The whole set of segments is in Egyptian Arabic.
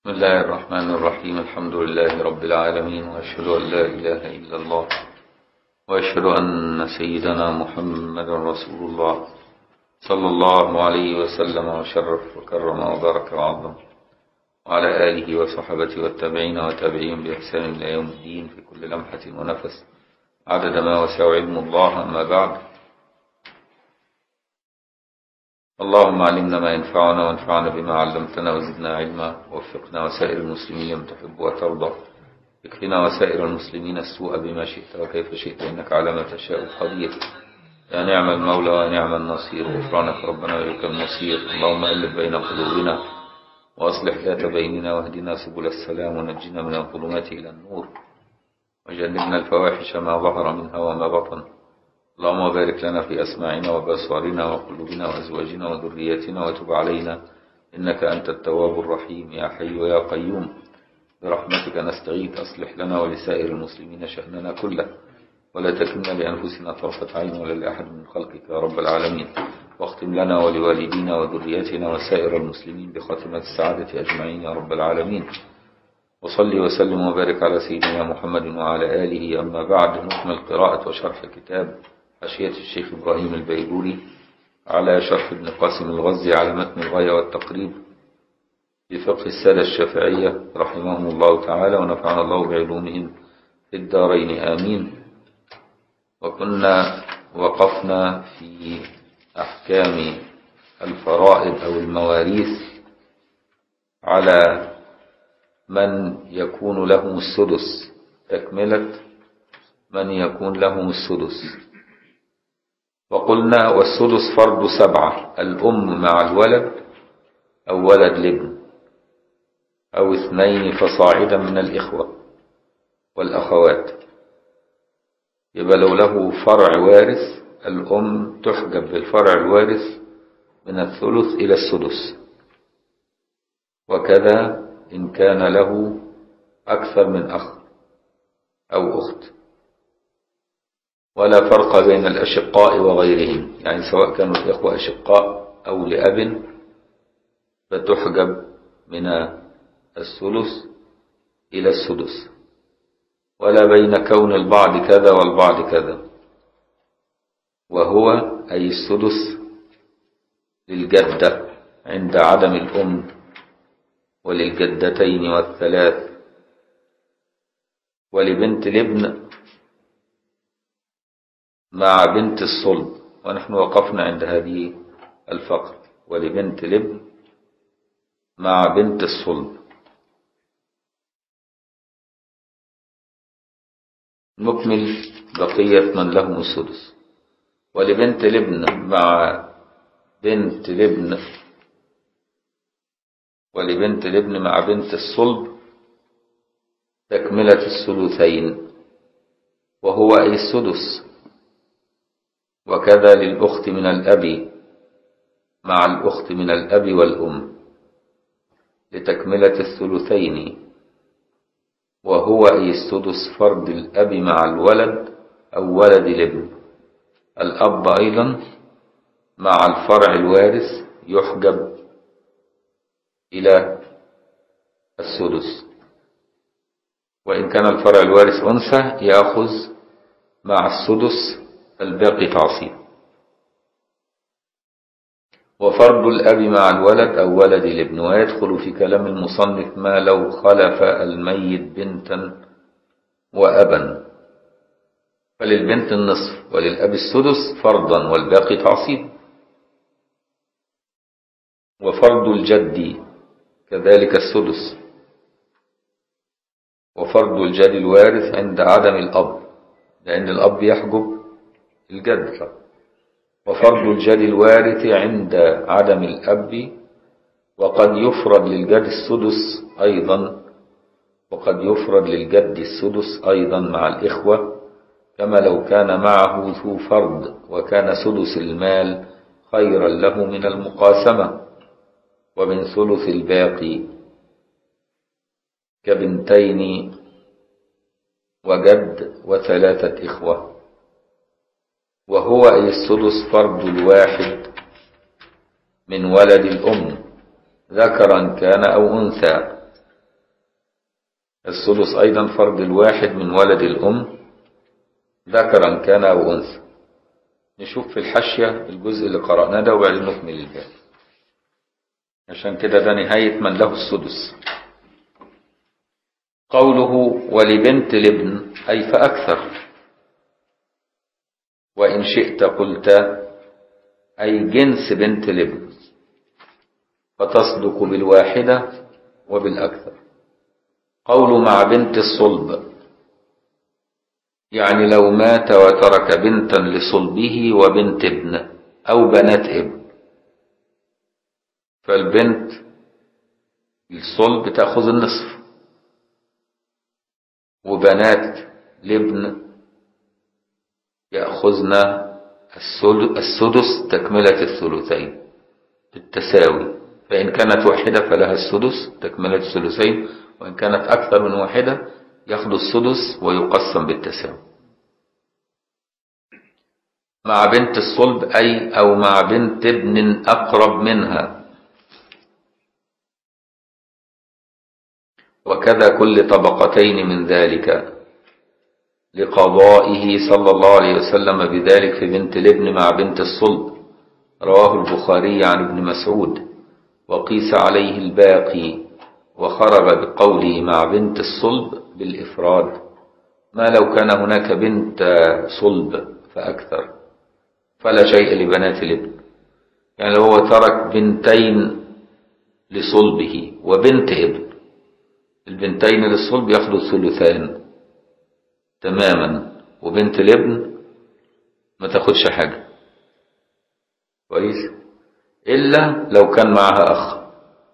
بسم الله الرحمن الرحيم الحمد لله رب العالمين وأشهد أن لا إله إلا الله وأشهد أن سيدنا محمد رسول الله صلى الله عليه وسلم وشرف وكرم وبارك وعظم وعلى آله وصحبه والتابعين وتابعين بإحسان إلى يوم الدين في كل لمحة ونفس عدد ما وسع علم الله أما بعد اللهم علمنا ما ينفعنا وانفعنا بما علمتنا وزدنا علما ووفقنا وسائر المسلمين لما تحب وترضى اكفنا وسائر المسلمين السوء بما شئت وكيف شئت إنك على ما تشاء قدير يا نعم المولى ونعم النصير غفرانك ربنا وإليك المصير اللهم ألف بين قلوبنا وأصلح ذات بيننا واهدنا سبل السلام ونجنا من الظلمات إلى النور وجنبنا الفواحش ما ظهر منها وما بطن اللهم بارك لنا في أسماعنا وبصارنا وقلوبنا وأزواجنا وذرياتنا وتب علينا إنك أنت التواب الرحيم يا حي يا قيوم برحمتك نستغيث أصلح لنا ولسائر المسلمين شأننا كله ولا تكلنا لأنفسنا طرفة عين ولا لأحد من خلقك يا رب العالمين واختم لنا ولوالدينا وذرياتنا وسائر المسلمين بخاتمة السعادة أجمعين يا رب العالمين وصلي وسلم وبارك على سيدنا محمد وعلى آله أما بعد نكمل قراءة وشرح كتاب حاشية الشيخ إبراهيم البيروري على شرح ابن قاسم الغزي على متن الغاية والتقريب في فقه السادة الشافعية رحمهم الله تعالى ونفعنا الله بعلومهم في الدارين آمين وكنا وقفنا في أحكام الفرائض أو المواريث على من يكون لهم السدس تكملة من يكون لهم السدس وقلنا والسدس فرض سبعة الأم مع الولد أو ولد لابن أو اثنين فصاعدا من الإخوة والأخوات يبقى لو له فرع وارث الأم تحجب بالفرع الوارث من الثلث إلى السدس وكذا إن كان له أكثر من أخ أو أخت ولا فرق بين الأشقاء وغيرهم يعني سواء كانوا الإخوة أشقاء أو لأب فتحجب من الثلث إلى السدس ولا بين كون البعض كذا والبعض كذا وهو أي السدس للجدة عند عدم الأم وللجدتين والثلاث ولبنت الابن مع بنت الصلب ونحن وقفنا عند هذه الفقر ولبنت الابن مع بنت الصلب نكمل بقية من لهم السدس ولبنت الابن مع بنت الابن ولبنت الابن مع بنت الصلب تكملة الثلثين وهو أي السدس وكذا للأخت من الأب مع الأخت من الأب والأم لتكملة الثلثين وهو أي السدس فرض الأب مع الولد أو ولد الابن الأب أيضا مع الفرع الوارث يحجب إلى السدس وإن كان الفرع الوارث أنثى يأخذ مع السدس الباقي تعصيب وفرض الأب مع الولد أو ولد الابن ويدخل في كلام المصنف ما لو خلف الميت بنتا وأبا فللبنت النصف وللأب السدس فرضا والباقي تعصيب وفرض الجد كذلك السدس وفرض الجد الوارث عند عدم الأب لأن الأب يحجب الجد وفرض الجد الوارث عند عدم الأب وقد يفرض للجد السدس أيضا وقد يفرض للجد السدس أيضا مع الإخوة كما لو كان معه ذو فرض وكان سدس المال خيرا له من المقاسمة ومن ثلث الباقي كبنتين وجد وثلاثة إخوة وهو أي السدس فرض الواحد من ولد الأم ذكرا كان أو أنثى الثلث أيضا فرض الواحد من ولد الأم ذكرا كان أو أنثى نشوف في الحاشية الجزء اللي قرأناه ده وبعدين نكمل الباقي عشان كده ده نهاية من له السدس قوله ولبنت الابن أي فأكثر وإن شئت قلت أي جنس بنت الابن فتصدق بالواحدة وبالأكثر قول مع بنت الصلب يعني لو مات وترك بنتا لصلبه وبنت ابن أو بنات ابن فالبنت الصلب تأخذ النصف وبنات الابن يأخذن السدس تكملة الثلثين بالتساوي فإن كانت واحدة فلها السدس تكملة الثلثين وإن كانت أكثر من واحدة ياخد السدس ويقسم بالتساوي مع بنت الصلب أي أو مع بنت ابن أقرب منها وكذا كل طبقتين من ذلك لقضائه صلى الله عليه وسلم بذلك في بنت الابن مع بنت الصلب رواه البخاري عن ابن مسعود وقيس عليه الباقي وخرج بقوله مع بنت الصلب بالإفراد ما لو كان هناك بنت صلب فأكثر فلا شيء لبنات الابن يعني لو هو ترك بنتين لصلبه وبنت ابن البنتين للصلب ياخدوا الثلثان تماما وبنت الابن ما تاخدش حاجة كويس إلا لو كان معها أخ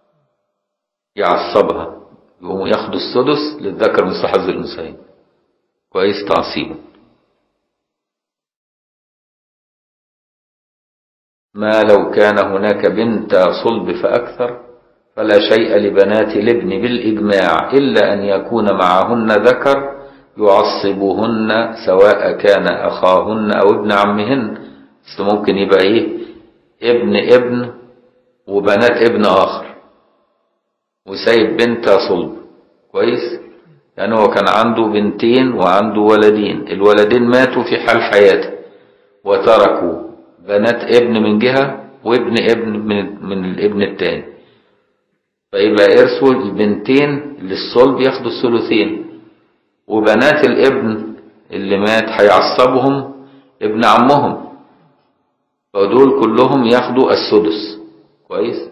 يعصبها يقوموا ياخدوا السدس للذكر مثل حظ الأنثيين كويس تعصيبا ما لو كان هناك بنت صلب فأكثر فلا شيء لبنات الابن بالإجماع إلا أن يكون معهن ذكر يعصبهن سواء كان أخاهن أو ابن عمهن بس ممكن يبقى إيه ابن ابن وبنات ابن آخر وسايب بنت صلب كويس يعني هو كان عنده بنتين وعنده ولدين الولدين ماتوا في حال حياته وتركوا بنات ابن من جهة وابن ابن من, من الابن التاني فيبقى إرثه البنتين للصلب ياخدوا الثلثين وبنات الابن اللي مات هيعصبهم ابن عمهم فدول كلهم ياخدوا السدس كويس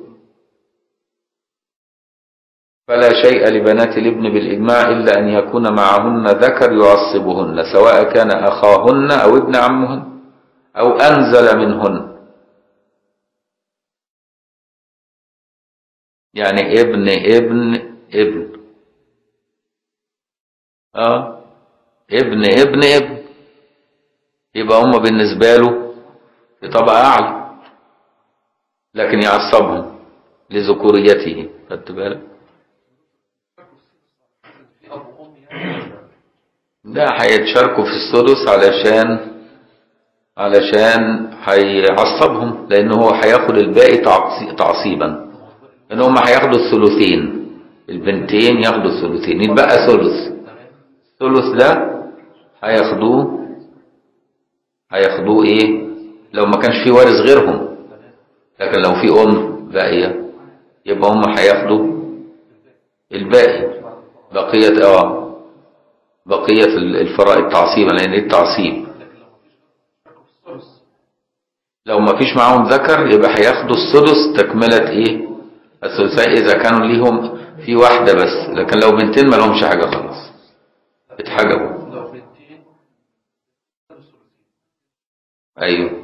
فلا شيء لبنات الابن بالإجماع إلا أن يكون معهن ذكر يعصبهن سواء كان أخاهن أو ابن عمهن أو أنزل منهن يعني ابن ابن ابن اه ابن ابن ابن يبقى هم بالنسبة له في طبقة أعلى لكن يعصبهم لذكوريته خدت بالك لا هيتشاركوا في السدس علشان علشان هيعصبهم لان هو هياخد الباقي تعصيبا ان هم هياخدوا الثلثين البنتين ياخدوا الثلثين يتبقى ثلث الثلث ده هياخدوه هياخدوه ايه لو ما كانش في وارث غيرهم لكن لو في ام باقيه يبقى هم هياخدوا الباقي بقيه اه بقيه الفرائض تعصيبا لان ايه التعصيب لو ما فيش معاهم ذكر يبقى هياخدوا السدس تكمله ايه الثلثاء اذا كانوا ليهم في واحده بس لكن لو بنتين ما لهمش حاجه خلاص اتحجبوا ايوه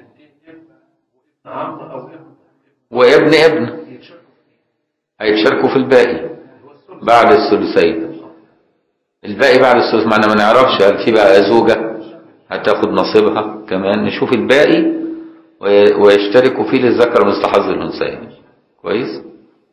وابن ابن هيتشاركوا في الباقي بعد الثلثين الباقي بعد الثلث معنا ما نعرفش هل في بقى زوجة هتاخد نصيبها كمان نشوف الباقي ويشتركوا فيه للذكر مثل حظ الانثيين كويس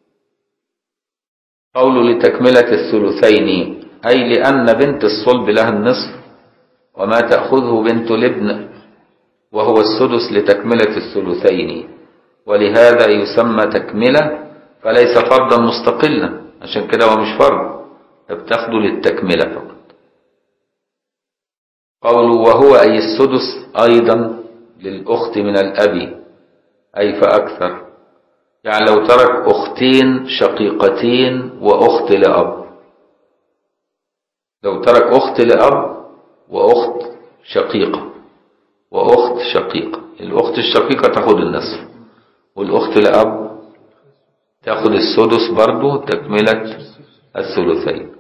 قول لتكملة الثلثين أي لأن بنت الصلب لها النصف وما تأخذه بنت الابن وهو السدس لتكملة الثلثين ولهذا يسمى تكملة فليس فرضا مستقلا عشان كده هو مش فرض فبتاخده للتكملة فقط قوله وهو أي السدس أيضا للأخت من الأب أي فأكثر يعني لو ترك أختين شقيقتين وأخت لأب لو ترك أخت لأب وأخت شقيقة وأخت شقيقة الأخت الشقيقة تاخد النصف والأخت لأب تاخد السدس برضو تكملة الثلثين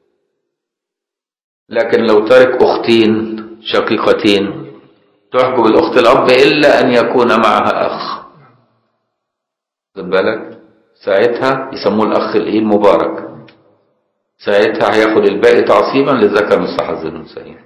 لكن لو ترك أختين شقيقتين تحجب الأخت الأب إلا أن يكون معها أخ خد بالك ساعتها يسموه الأخ الإيه المبارك ساعتها هياخد الباقي تعصيبا للذكر مثل حظ الأنثيين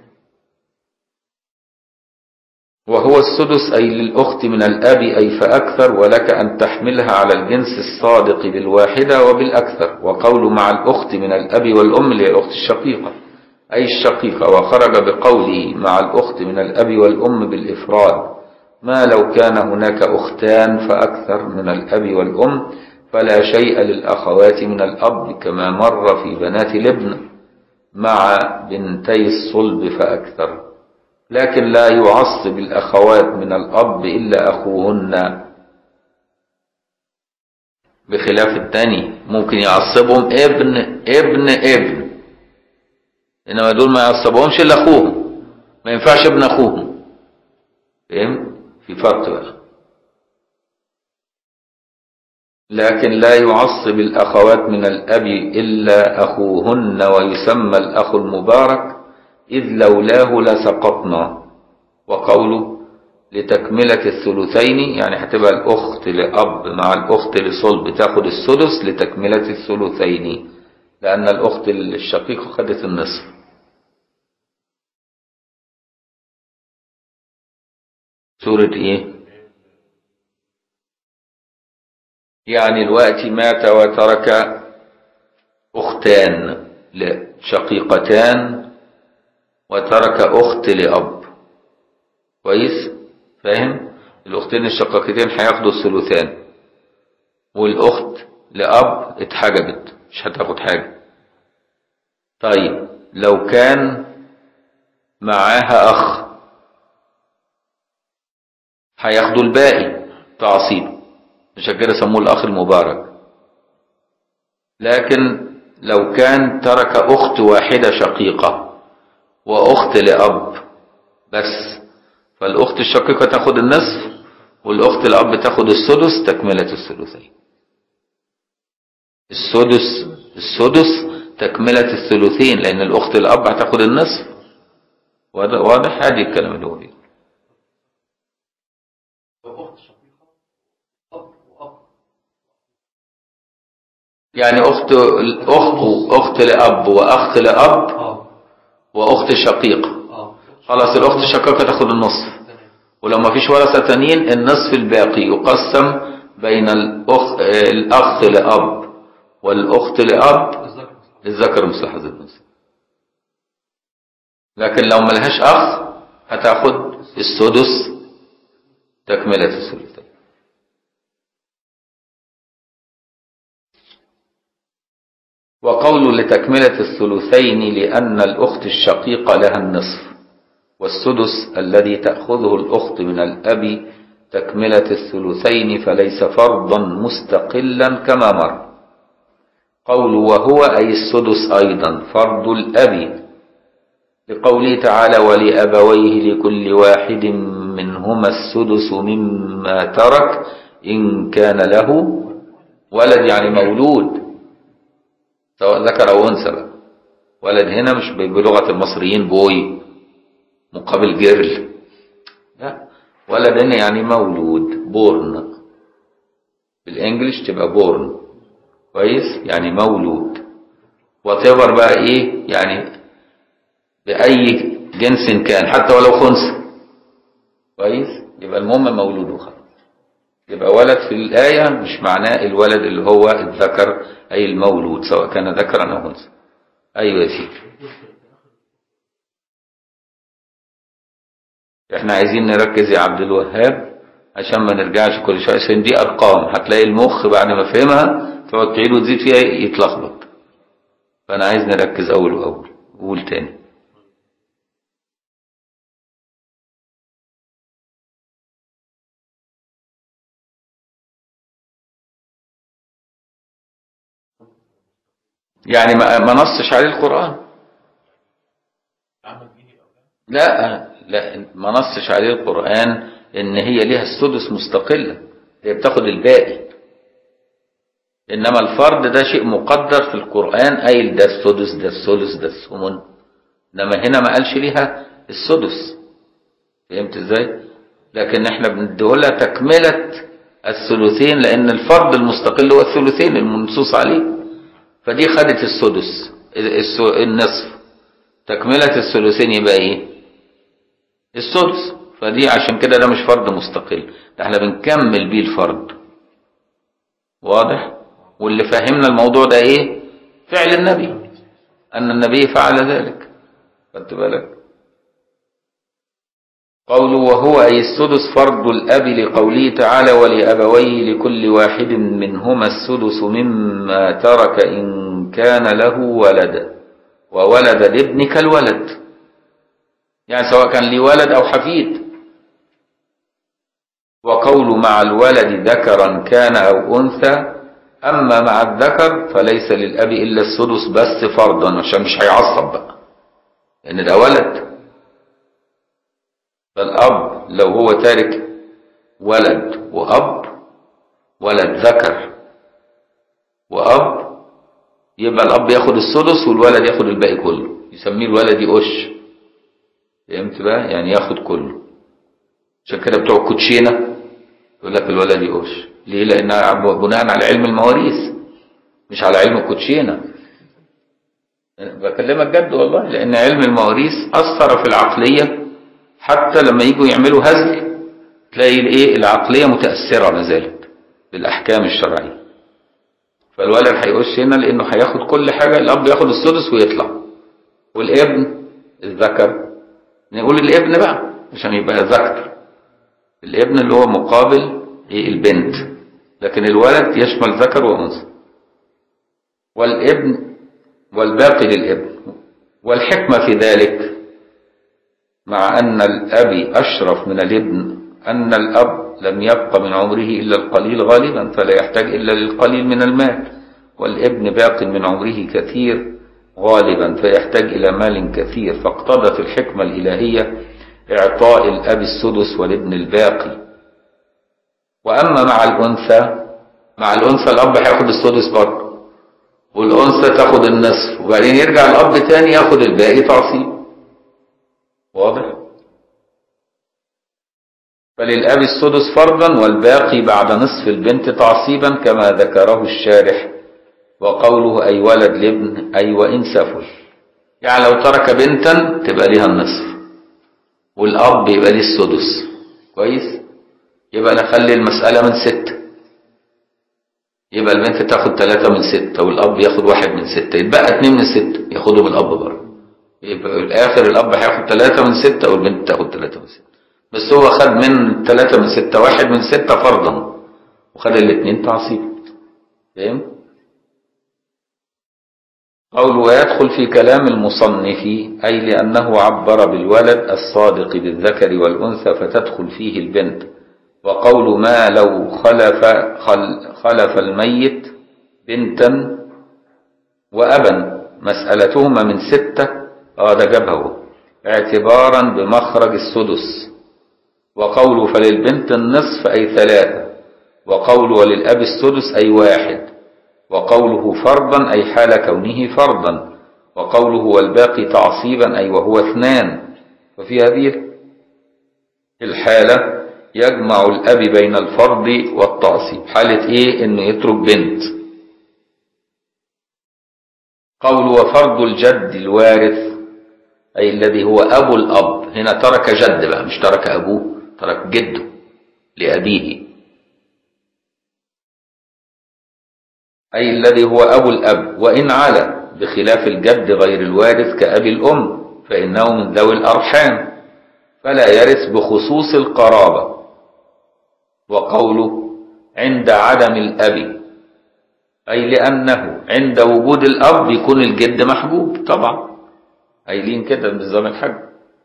وهو السدس أي للأخت من الأب أي فأكثر ولك أن تحملها على الجنس الصادق بالواحدة وبالأكثر وقول مع الأخت من الأب والأم اللي هي الأخت الشقيقة أي الشقيقة وخرج بقوله مع الأخت من الأب والأم بالإفراد ما لو كان هناك أختان فأكثر من الأب والأم فلا شيء للأخوات من الأب كما مر في بنات الابن مع بنتي الصلب فأكثر لكن لا يعصب الأخوات من الأب إلا أخوهن بخلاف التاني ممكن يعصبهم ابن ابن ابن إنما دول ما يعصبهمش إلا أخوهم ما ينفعش ابن أخوهم فهم؟ في فرق بقى لكن لا يعصب الأخوات من الأب إلا أخوهن ويسمى الأخ المبارك إذ لولاه لسقطنا وقوله لتكملة الثلثين يعني هتبقى الأخت لأب مع الأخت لصلب تاخد السدس لتكملة الثلثين لأن الأخت الشقيقة خدت النصف سورة إيه؟ يعني الوقت مات وترك أختان شقيقتان وترك أخت لأب كويس فاهم الأختين الشقيقتين هياخدوا الثلثان والأخت لأب اتحجبت مش هتاخد حاجة طيب لو كان معاها أخ هياخدوا الباقي تعصيب عشان كده سموه الأخ المبارك لكن لو كان ترك أخت واحدة شقيقة وأخت لأب بس فالأخت الشقيقة تاخد النصف والأخت الأب تاخد السدس تكملة الثلثين السدس السدس تكملة الثلثين لأن الأخت الأب هتاخد النصف واضح هذه الكلام اللي هو فيه يعني أخت أخت أخت لأب وأخت لأب وأخت شقيقة خلاص الأخت الشقيقة تاخد النصف ولو ما فيش ورثة تانيين النصف الباقي يقسم بين الأخ الأخ لأب والأخت لأب الذكر مثل حظ الأنثى لكن لو ملهاش أخ هتاخد السدس تكملة الثلثين وقول لتكملة الثلثين لأن الأخت الشقيقة لها النصف والسدس الذي تأخذه الأخت من الأب تكملة الثلثين فليس فرضا مستقلا كما مر قول وهو أي السدس أيضا فرض الأب لقوله تعالى ولأبويه لكل واحد منهما السدس مما ترك إن كان له ولد يعني مولود سواء ذكر أو أنثى بقى ولد هنا مش بلغة المصريين بوي مقابل جيرل لا ولد هنا يعني مولود بورن بالانجلش تبقى بورن كويس يعني مولود وتبر بقى ايه يعني بأي جنس كان حتى ولو خنثى كويس يبقى المهم مولود وخلاص يبقى ولد في الآية مش معناه الولد اللي هو الذكر أي المولود سواء كان ذكرا أو أنثى أيوة يا سيدي احنا عايزين نركز يا عبد الوهاب عشان ما نرجعش كل شويه عشان دي ارقام هتلاقي المخ بعد ما فهمها تقعد تعيد وتزيد فيها يتلخبط فأنا عايز نركز أول وأول قول تاني يعني ما ما نصش عليه القرآن لا لا ما نصش عليه القرآن إن هي ليها السدس مستقلة هي بتاخد الباقي إنما الفرد ده شيء مقدر في القرآن قايل ده السدس ده الثلث ده الثمن إنما هنا ما قالش ليها السدس فهمت إزاي؟ لكن إحنا بنديهولها تكملة الثلثين لأن الفرد المستقل هو الثلثين المنصوص عليه فدي خدت السدس الس- النصف تكملة الثلثين يبقى ايه السدس فدي عشان كده ده مش فرد مستقل ده احنا بنكمل بيه الفرد واضح واللي فهمنا الموضوع ده ايه فعل النبي ان النبي فعل ذلك خدت بالك قوله وهو أي السدس فرض الأب لقوله تعالى ولأبويه لكل واحد منهما السدس مما ترك إن كان له ولد وولد الابن كالولد يعني سواء كان لي ولد أو حفيد وقول مع الولد ذكرا كان أو أنثى أما مع الذكر فليس للأب إلا السدس بس فرضا عشان مش هيعصب بقى لأن ده ولد فالأب لو هو تارك ولد وأب ولد ذكر وأب يبقى الأب ياخد السدس والولد ياخد الباقي كله يسميه الولد يقش فهمت بقى يعني ياخد كله عشان كده بتوع الكوتشينة يقول لك الولد يقش ليه لأنها بناء على علم المواريث مش على علم الكوتشينة بكلمك جد والله لأن علم المواريث أثر في العقلية حتى لما يجوا يعملوا هزل تلاقي الايه العقليه متاثره ما زالت بالاحكام الشرعيه فالولد هيقش هنا لانه هياخد كل حاجه الاب ياخد السدس ويطلع والابن الذكر نقول الابن بقى عشان يبقى ذكر الابن اللي هو مقابل ايه البنت لكن الولد يشمل ذكر وانثى والابن والباقي للابن والحكمه في ذلك مع أن الأب أشرف من الابن أن الأب لم يبق من عمره إلا القليل غالبا فلا يحتاج إلا للقليل من المال والابن باق من عمره كثير غالبا فيحتاج إلى مال كثير فاقتضت الحكمة الإلهية إعطاء الأب السدس والابن الباقي وأما مع الأنثى مع الأنثى الأب هياخد السدس برضه والأنثى تاخد النصف وبعدين يرجع الأب تاني ياخد الباقي تعصيب واضح فللأب السدس فرضا والباقي بعد نصف البنت تعصيبا كما ذكره الشارح وقوله أي ولد لابن أي وإن سفل يعني لو ترك بنتا تبقى ليها النصف والأب يبقى ليه السدس كويس يبقى نخلي المسألة من ستة يبقى البنت تاخد ثلاثة من ستة والأب ياخد واحد من ستة يتبقى اتنين من ستة ياخدهم الأب برضه يبقى في الآخر الأب هياخد ثلاثة من ستة والبنت تاخد ثلاثة من ستة بس هو خد من ثلاثة من ستة واحد من ستة فرضا وخد الاثنين تعصيب فاهم؟ قول ويدخل في كلام المصنف أي لأنه عبر بالولد الصادق بالذكر والأنثى فتدخل فيه البنت وقول ما لو خلف خل خلف الميت بنتا وأبا مسألتهما من ستة اه ده جابها هو اعتبارا بمخرج السدس وقوله فللبنت النصف أي ثلاثة وقوله وللأب السدس أي واحد وقوله فرضا أي حال كونه فرضا وقوله والباقي تعصيبا أي وهو اثنان ففي هذه الحالة يجمع الأب بين الفرض والتعصيب حالة إيه إنه يترك بنت قول وفرض الجد الوارث أي الذي هو أبو الأب هنا ترك جد بقى مش ترك أبوه ترك جده لأبيه أي الذي هو أبو الأب وإن على بخلاف الجد غير الوارث كأبي الأم فإنه من ذوي الأرحام فلا يرث بخصوص القرابة وقوله عند عدم الأب أي لأنه عند وجود الأب يكون الجد محجوب طبعا قايلين كده بنظام الحج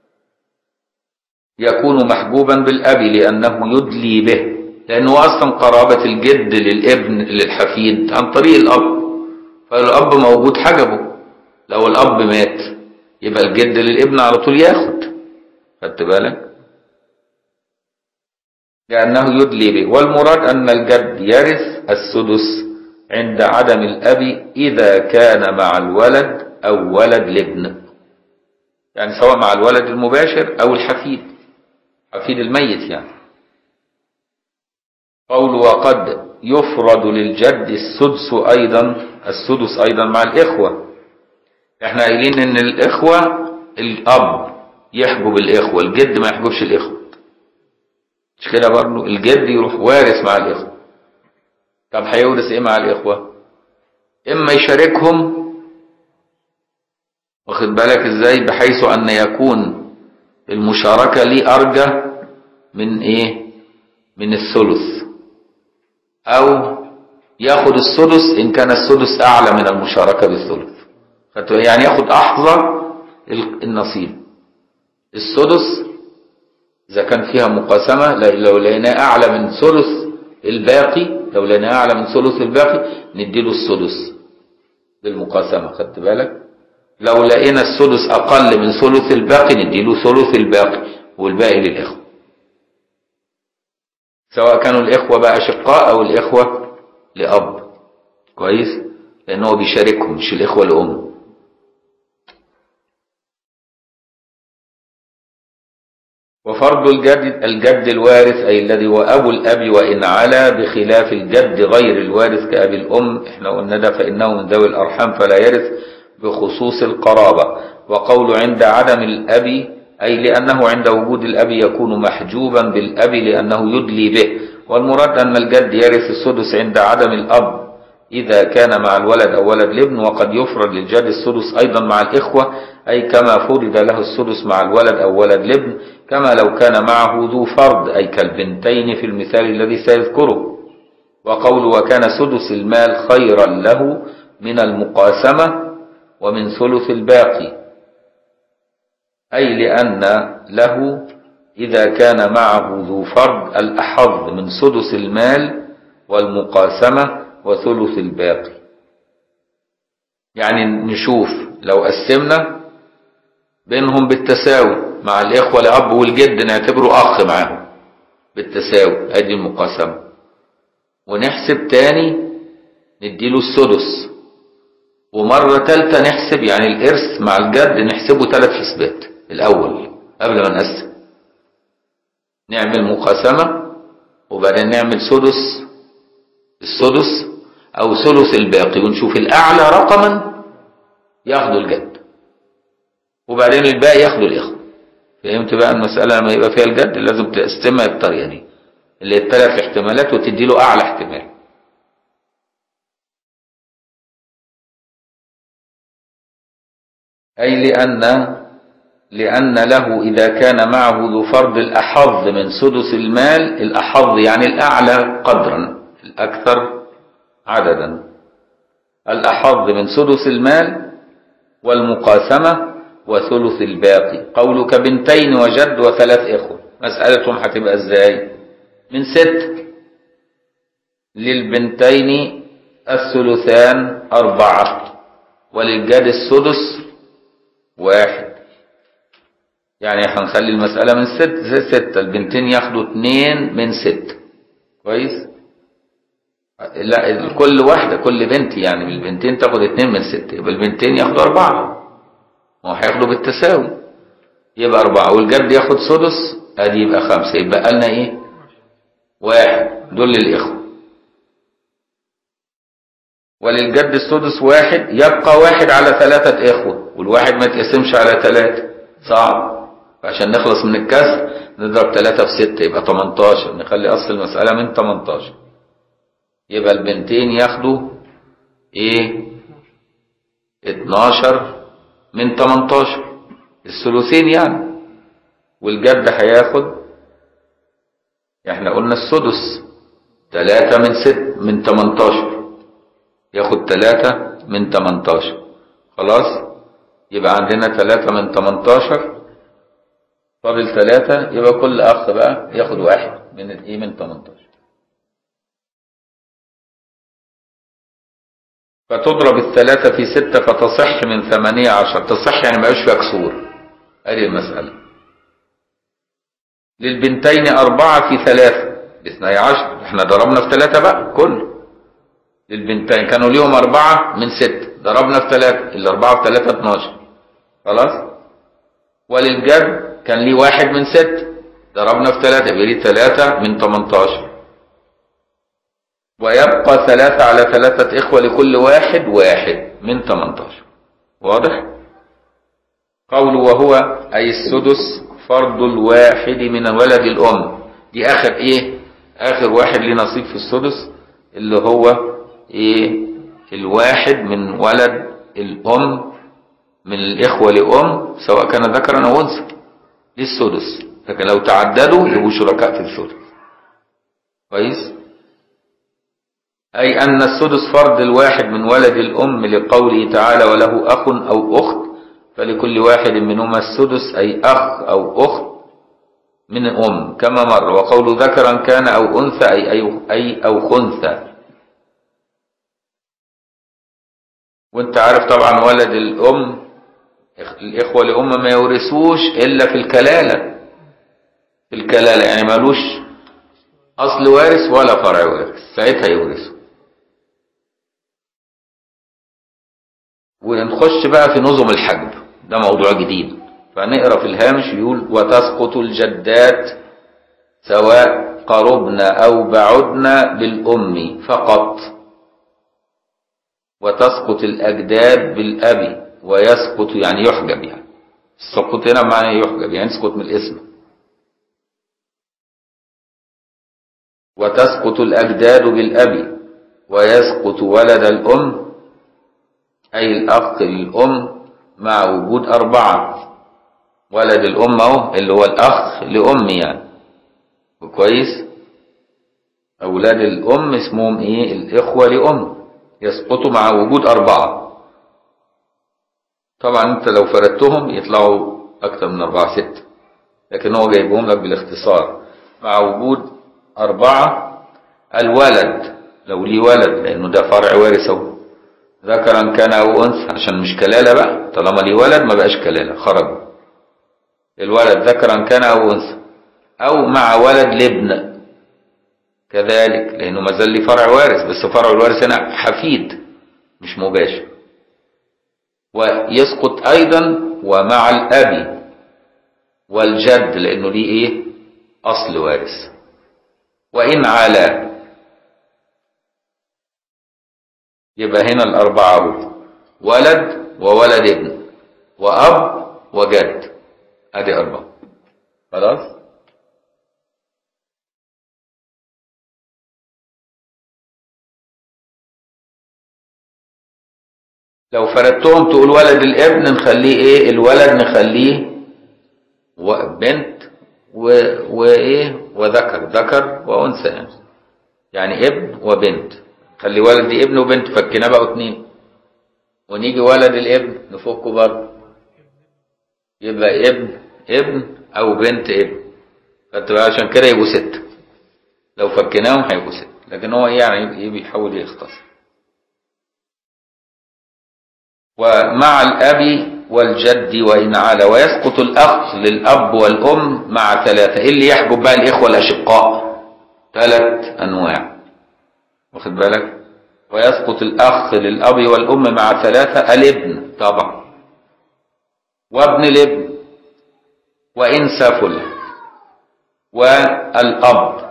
يكون محجوبا بالأب لأنه يدلي به لأنه أصلا قرابة الجد للابن للحفيد عن طريق الأب فالأب موجود حجبه لو الأب مات يبقى الجد للابن على طول ياخد خدت بالك لأنه يدلي به والمراد أن الجد يرث السدس عند عدم الأب إذا كان مع الولد أو ولد الابن يعني سواء مع الولد المباشر أو الحفيد حفيد الميت يعني قول وقد يفرض للجد السدس أيضا السدس أيضا مع الإخوة احنا قايلين ان الإخوة الأب يحجب الإخوة الجد ما يحجبش الإخوة مش كده برضه الجد يروح وارث مع الإخوة طب هيورث ايه مع الإخوة إما يشاركهم واخد بالك ازاي بحيث أن يكون المشاركة ليه أرجى من ايه من الثلث أو ياخد السدس إن كان السدس أعلى من المشاركة بالثلث يعني ياخد أحظى النصيب السدس إذا كان فيها مقاسمة لو لقيناه أعلى من ثلث الباقي لو لقيناه أعلى من ثلث الباقي نديله السدس بالمقاسمة خدت بالك لو لقينا السدس أقل من ثلث الباقي نديله ثلث الباقي والباقي للإخوة سواء كانوا الإخوة بقى أشقاء أو الإخوة لأب كويس لأنه بيشاركهم مش الإخوة لأم وفرض الجد الجد الوارث أي الذي هو أبو الأب وإن علا بخلاف الجد غير الوارث كأبي الأم احنا قلنا ده فإنه من ذوي الأرحام فلا يرث بخصوص القرابة وقول عند عدم الأب أي لأنه عند وجود الأب يكون محجوبا بالأب لأنه يدلي به والمراد أن الجد يرث السدس عند عدم الأب إذا كان مع الولد أو ولد الابن وقد يفرض للجد السدس أيضا مع الإخوة أي كما فرض له السدس مع الولد أو ولد الابن كما لو كان معه ذو فرض أي كالبنتين في المثال الذي سيذكره وقول وكان سدس المال خيرا له من المقاسمة ومن ثلث الباقي أي لأن له إذا كان معه ذو فرض الأحظ من سدس المال والمقاسمة وثلث الباقي يعني نشوف لو قسمنا بينهم بالتساوي مع الإخوة لأب والجد نعتبره أخ معاهم بالتساوي أدي المقاسمة ونحسب تاني نديله السدس ومرة تالتة نحسب يعني الإرث مع الجد نحسبه ثلاث حسبات الأول قبل ما نقسم نعمل مقاسمة وبعدين نعمل سدس السدس أو ثلث الباقي ونشوف الأعلى رقما ياخده الجد وبعدين الباقي ياخده الإخوة فهمت بقى المسألة لما يبقى فيها الجد لازم تقسمها بالطريقة دي اللي هي الثلاث احتمالات وتدي له أعلى احتمال أي لأن لأن له إذا كان معه ذو فرض الأحظ من سدس المال الأحظ يعني الأعلى قدرا الأكثر عددا الأحظ من سدس المال والمقاسمة وثلث الباقي قولك بنتين وجد وثلاث إخوة مسألتهم هتبقى إزاي من ست للبنتين الثلثان أربعة وللجد السدس واحد يعني هنخلي المسألة من ست زي ستة البنتين ياخدوا اتنين من ست كويس لا كل واحدة كل بنت يعني من البنتين تاخد اتنين من ست يبقى البنتين ياخدوا أربعة ما هو هياخدوا بالتساوي يبقى أربعة والجد ياخد سدس ادي يبقى خمسة يبقى لنا ايه واحد دول للإخوة وللجد السدس واحد يبقى واحد على ثلاثة إخوة والواحد ما يتقسمش على ثلاثة صعب عشان نخلص من الكسر نضرب ثلاثة في ستة يبقى 18 نخلي أصل المسألة من 18 يبقى البنتين ياخدوا ايه 12 من 18 الثلثين يعني والجد هياخد احنا قلنا السدس 3 من 6 من 18 ياخد تلاتة من 18 خلاص يبقى عندنا تلاتة من 18 فاضل تلاتة يبقى كل أخ بقى ياخد واحد من الإيه من 18 فتضرب الثلاثة في ستة فتصح من ثمانية عشر تصح يعني ما يبقاش فيها كسور هذه المسألة للبنتين أربعة في ثلاثة باثني عشر احنا ضربنا في ثلاثة بقى كله للبنتين كانوا ليهم أربعة من ستة ضربنا في ثلاثة الأربعة في ثلاثة 12 خلاص وللجد كان ليه واحد من ستة ضربنا في ثلاثة يبقى ليه ثلاثة من 18 ويبقى ثلاثة على ثلاثة إخوة لكل واحد واحد من 18 واضح؟ قوله وهو أي السدس فرض الواحد من ولد الأم دي آخر إيه؟ آخر واحد ليه نصيب في السدس اللي هو إيه؟ الواحد من ولد الأم من الإخوة لأم سواء كان ذكرا أو أنثى دي السدس لكن لو تعددوا يبقوا شركاء في الثلث كويس؟ أي أن السدس فرض الواحد من ولد الأم لقوله تعالى وله أخ أو أخت فلكل واحد منهما السدس أي أخ أو أخت من أم كما مر وقول ذكرا كان أو أنثى أي, أي, أي أو خنثى وانت عارف طبعا ولد الأم الإخوة لأم ما يورثوش إلا في الكلالة في الكلالة يعني مالوش أصل وارث ولا فرع وارث ساعتها يورثوا ونخش بقى في نظم الحجب ده موضوع جديد فنقرا في الهامش يقول وتسقط الجدات سواء قربنا او بعدنا بالام فقط وتسقط الاجداد بالاب ويسقط يعني يحجب يعني السقوط هنا معناه يحجب يعني يسقط من الاسم وتسقط الاجداد بالاب ويسقط ولد الام أي الأخ للأم مع وجود أربعة ولد الأم أهو اللي هو الأخ لأم يعني كويس أولاد الأم اسمهم إيه الإخوة لأم يسقطوا مع وجود أربعة طبعا أنت لو فردتهم يطلعوا أكثر من أربعة ستة لكن هو جايبهم لك بالاختصار مع وجود أربعة الولد لو ليه ولد لأنه ده فرع وارث أهو ذكرا كان او انثى عشان مش كلاله بقى طالما ليه ولد ما بقاش كلاله خرج الولد ذكرا كان او انثى او مع ولد لابن كذلك لانه ما زال ليه فرع وارث بس فرع الوارث هنا حفيد مش مباشر ويسقط ايضا ومع الاب والجد لانه ليه ايه اصل وارث وان علا يبقى هنا الأربعة ولد وولد ابن وأب وجد أدي أربعة خلاص لو فردتهم تقول ولد الابن نخليه ايه الولد نخليه بنت وايه وذكر ذكر وانثى يعني يعني ابن وبنت خلي ولد ابن وبنت فكنا بقوا اتنين ونيجي ولد الابن نفكه برضه يبقى ابن ابن او بنت ابن فتبقى عشان كده يبقوا ستة لو فكناهم هيبقوا ستة لكن هو ايه يعني ايه بيحاول يختصر ومع الاب والجد وان علا ويسقط الاخ للاب والام مع ثلاثه ايه اللي يحجب بقى الاخوه الاشقاء ثلاث انواع واخد بالك ويسقط الأخ للأب والأم مع ثلاثة الابن طبعا وابن الابن وإن سفل والأب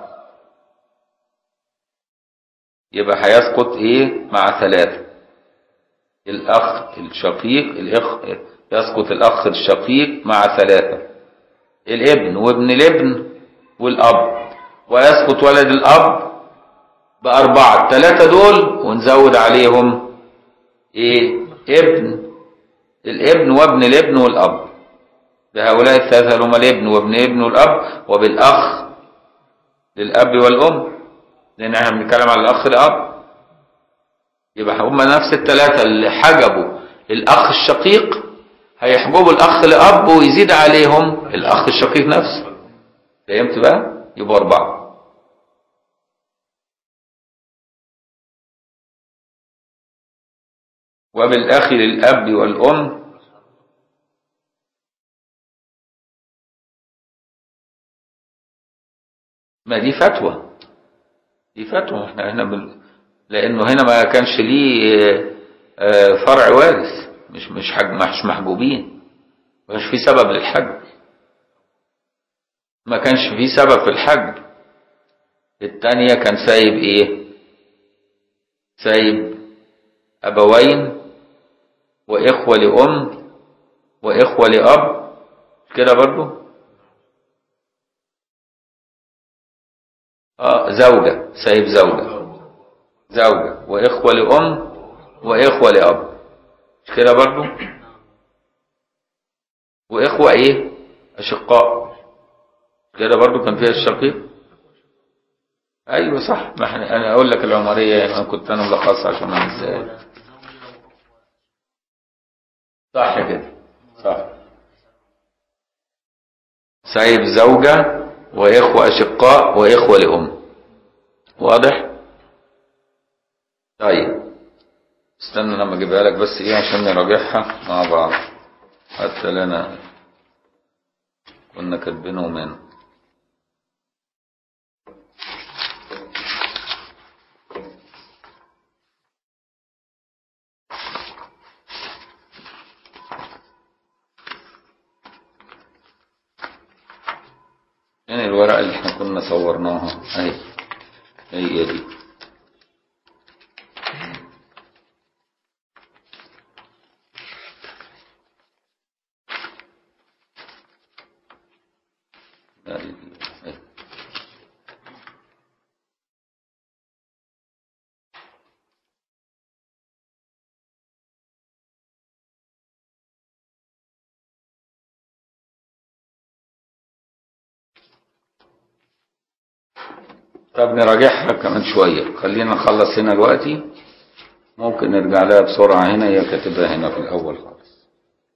يبقى هيسقط إيه مع ثلاثة الأخ الشقيق الأخ يسقط الأخ الشقيق مع ثلاثة الابن وابن الابن والأب ويسقط ولد الأب بأربعة الثلاثة دول ونزود عليهم إيه ابن الابن وابن الابن والأب بهؤلاء الثلاثة هما الابن وابن الابن والأب وبالأخ للأب والأم لأن احنا بنتكلم على الأخ الأب يبقى هم نفس الثلاثة اللي حجبوا الأخ الشقيق هيحجبوا الأخ لأب ويزيد عليهم الأخ الشقيق نفسه فهمت بقى؟ يبقوا أربعة وبالأخ للأب والأم ما دي فتوى دي فتوى احنا هنا بال... لانه هنا ما كانش ليه آه، فرع وارث مش مش حج مش محجوبين ما كانش في سبب للحج ما كانش في سبب في الحج التانية كان سايب ايه سايب ابوين واخوة لام واخوة لاب كده برضو اه زوجة سايب زوجة زوجة وإخوة لأم وإخوة لأب مش كده برضو وإخوة إيه أشقاء مش كده برضو كان فيها الشقيق أيوة صح ما احنا أنا أقول لك العمرية أنا كنت أنا ملخص عشان ما أنساش صح كده صح سايب زوجة وإخوة أشقاء وإخوة لأم واضح؟ طيب استنى لما اجيبها لك بس ايه عشان نراجعها مع بعض حتى لنا كنا كاتبينهم هنا يعني الورقة اللي احنا كنا صورناها اهي هي دي هذه دي. أهي. طب نراجعها كمان شوية خلينا نخلص هنا دلوقتي ممكن نرجع لها بسرعة هنا هي كاتبها هنا في الأول خالص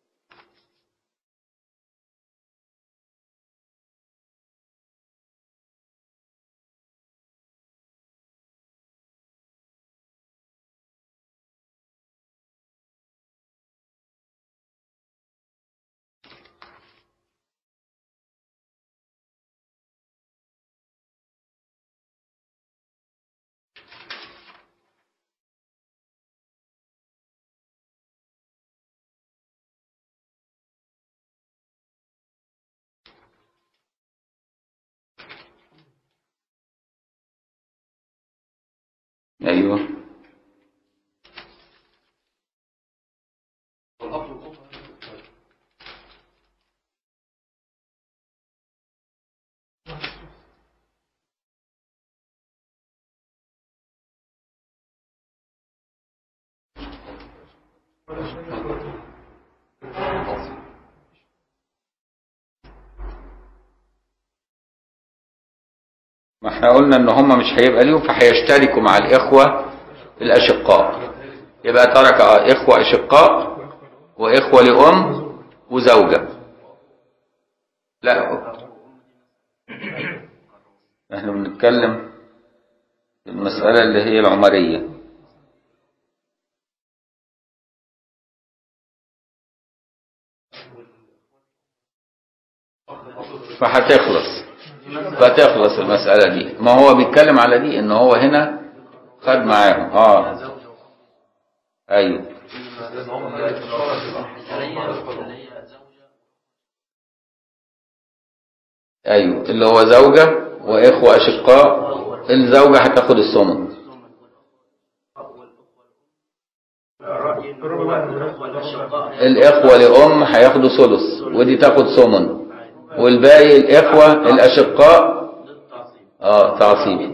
أيوه ما احنا قلنا ان هم مش هيبقى ليهم فهيشتركوا مع الاخوه الاشقاء يبقى ترك اه اخوه اشقاء واخوه لام وزوجه لا احنا بنتكلم في المساله اللي هي العمريه فهتخلص فتخلص المسألة دي ما هو بيتكلم على دي ان هو هنا خد معاهم اه ايوه ايوه اللي هو زوجة واخوة اشقاء الزوجة هتاخد الثمن الاخوة لام هياخدوا ثلث ودي تاخد ثمن والباقي الاخوة الاشقاء اه تعصيب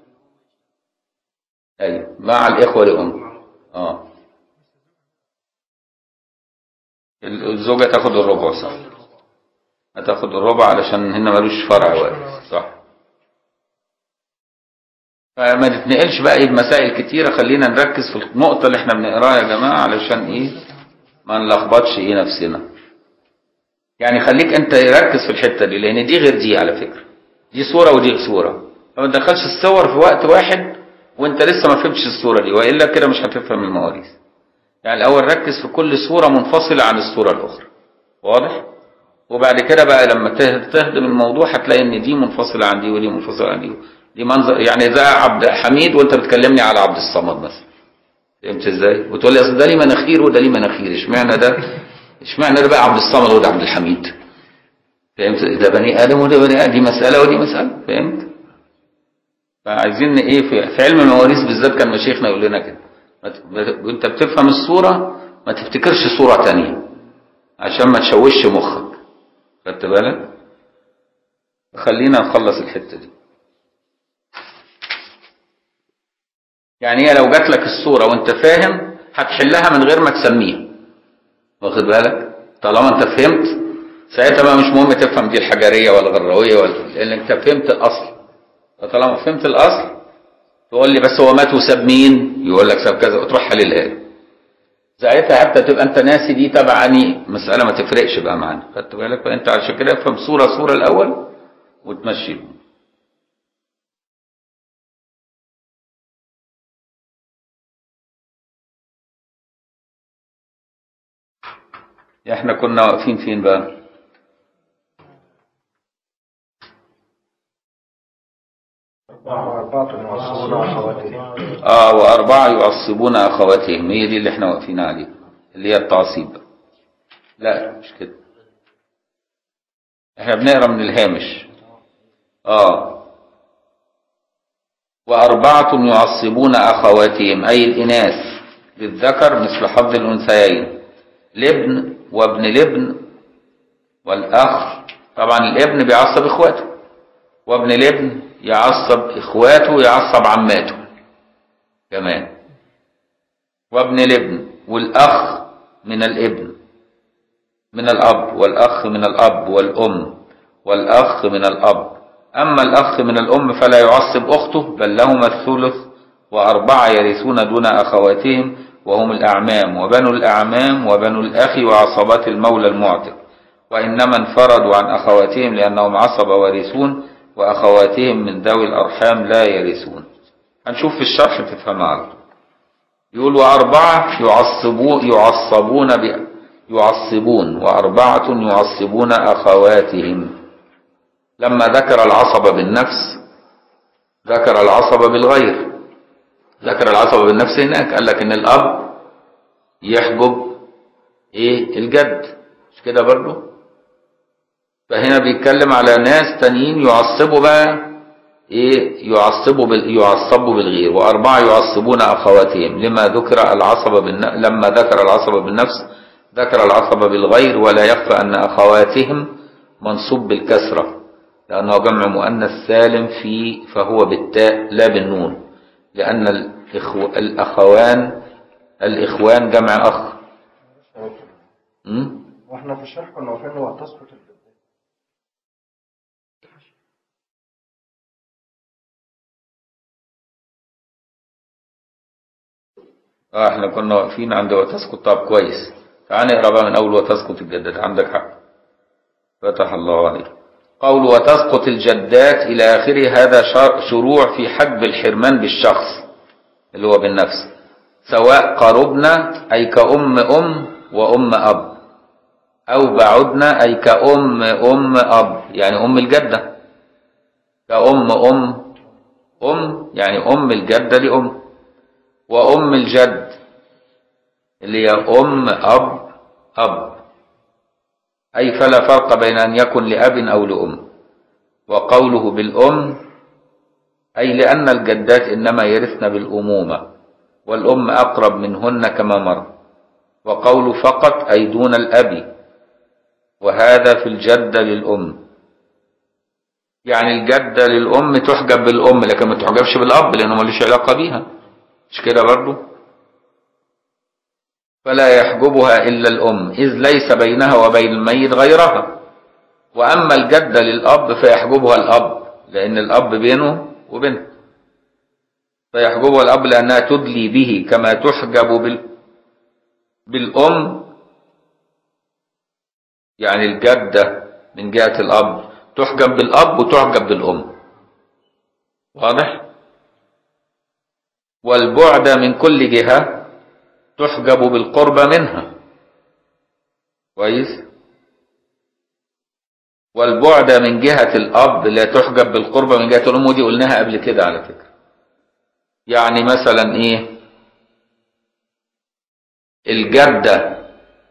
ايوه مع الاخوة لام اه الزوجة تاخد الربع صح هتاخد الربع علشان هنا ملوش فرع وارث صح فما نتنقلش بقى ايه بمسائل كتيرة خلينا نركز في النقطة اللي احنا بنقراها يا جماعة علشان ايه ما نلخبطش ايه نفسنا يعني خليك انت ركز في الحتة دي لان دي غير دي على فكرة دي صورة ودي صورة فما تدخلش الصور في وقت واحد وانت لسه ما فهمتش الصورة دي والا كده مش هتفهم المواريث يعني الاول ركز في كل صورة منفصلة عن الصورة الاخرى واضح وبعد كده بقى لما ته- تهضم الموضوع هتلاقي ان دي منفصلة عن دي ودي منفصلة عن دي دي منظر يعني زي عبد حميد وانت بتكلمني على عبد الصمد مثلا فهمت ازاي وتقول لي اصل ده ليه مناخير وده ليه مناخير اشمعنى ده اشمعنى ده بقى عبد الصمد وده عبد الحميد فهمت ده بني ادم وده بني ادم دي مساله ودي مساله فهمت فعايزين ايه في, في علم المواريث بالذات كان مشايخنا يقول لنا كده ما ت- ما- وانت بتفهم الصوره ما تفتكرش صوره تانية عشان ما تشوش مخك خدت بالك خلينا نخلص الحته دي يعني هي لو جات لك الصوره وانت فاهم هتحلها من غير ما تسميها واخد بالك طالما انت فهمت ساعتها بقى مش مهم تفهم دي الحجريه ولا الغرويه ولا لان انت فهمت الاصل فطالما فهمت الاصل تقول لي بس هو مات وساب مين يقول لك ساب كذا وتروح حللها له ساعتها حتى تبقى انت ناسي دي تبع اني مساله ما تفرقش بقى معانا خدت بالك فانت عشان كده افهم صوره صوره الاول وتمشي له. احنا كنا واقفين فين بقى أربعة يعصبون أخواتهم اه واربعه يعصبون اخواتهم هي دي اللي احنا واقفين عليها اللي هي التعصيب لا مش كده احنا بنقرا من الهامش اه واربعه يعصبون اخواتهم اي الاناث للذكر مثل حظ الانثيين الابن وابن الابن والاخ طبعا الابن بيعصب اخواته وابن الابن يعصب اخواته يعصب عماته كمان وابن الابن والاخ من الابن من الاب والاخ من الاب والام والاخ من الاب اما الاخ من الام فلا يعصب اخته بل لهما الثلث واربعه يرثون دون اخواتهم وهم الاعمام وبنو الاعمام وبنو الاخ وعصبات المولى المعتق وانما انفردوا عن اخواتهم لانهم عصبه وارثون واخواتهم من ذوي الارحام لا يرثون هنشوف في الشرح تفهمها على طول يقول وأربعة يعصبون يعصبون ب يعصبون وأربعة يعصبون أخواتهم لما ذكر العصب بالنفس ذكر العصب بالغير ذكر العصب بالنفس هناك قال لك إن الأب يحجب إيه الجد مش كده برضو فهنا بيتكلم على ناس تانيين يعصبوا بقى ايه يعصبوا بال... يعصبوا بالغير واربعه يعصبون اخواتهم لما ذكر العصب بالن... لما ذكر العصب بالنفس ذكر العصب بالغير ولا يخفى ان اخواتهم منصوب بالكسره لانه جمع مؤنث سالم في فهو بالتاء لا بالنون لان الإخو... الاخوان الاخوان جمع اخ م? واحنا في الشرح كنا واقفين هو تسقط الجدات اه احنا كنا واقفين عند وتسقط طب كويس تعال نقرا بقى من اول وتسقط الجدات عندك حق فتح الله عليك قول وتسقط الجدات الى اخره هذا شر- شروع في حجب الحرمان بالشخص اللي هو بالنفس سواء قربنا اي كأم ام وام اب او بعدنا اي كأم ام اب يعني ام الجدة كأم ام ام يعني ام الجدة لأم وأم الجد اللي هي أم أب أب أي فلا فرق بين أن يكن لأب أو لأم وقوله بالأم أي لأن الجدات إنما يرثن بالأمومة والأم أقرب منهن كما مر وقول فقط أي دون الأب وهذا في الجدة للأم يعني الجدة للأم تحجب بالأم لكن ما تحجبش بالأب لأنه ملوش علاقة بيها مش كده برضو فلا يحجبها إلا الأم إذ ليس بينها وبين الميت غيرها وأما الجدة للأب فيحجبها الأب لأن الأب بينه وبينها فيحجبها الأب لأنها تدلي به كما تحجب بال بالأم يعني الجدة من جهة الأب تحجب بالأب وتحجب بالأم واضح؟ والبعد من كل جهة تحجب بالقرب منها كويس والبعد من جهة الأب لا تحجب بالقرب من جهة الأم ودي قلناها قبل كده على فكرة يعني مثلا إيه الجدة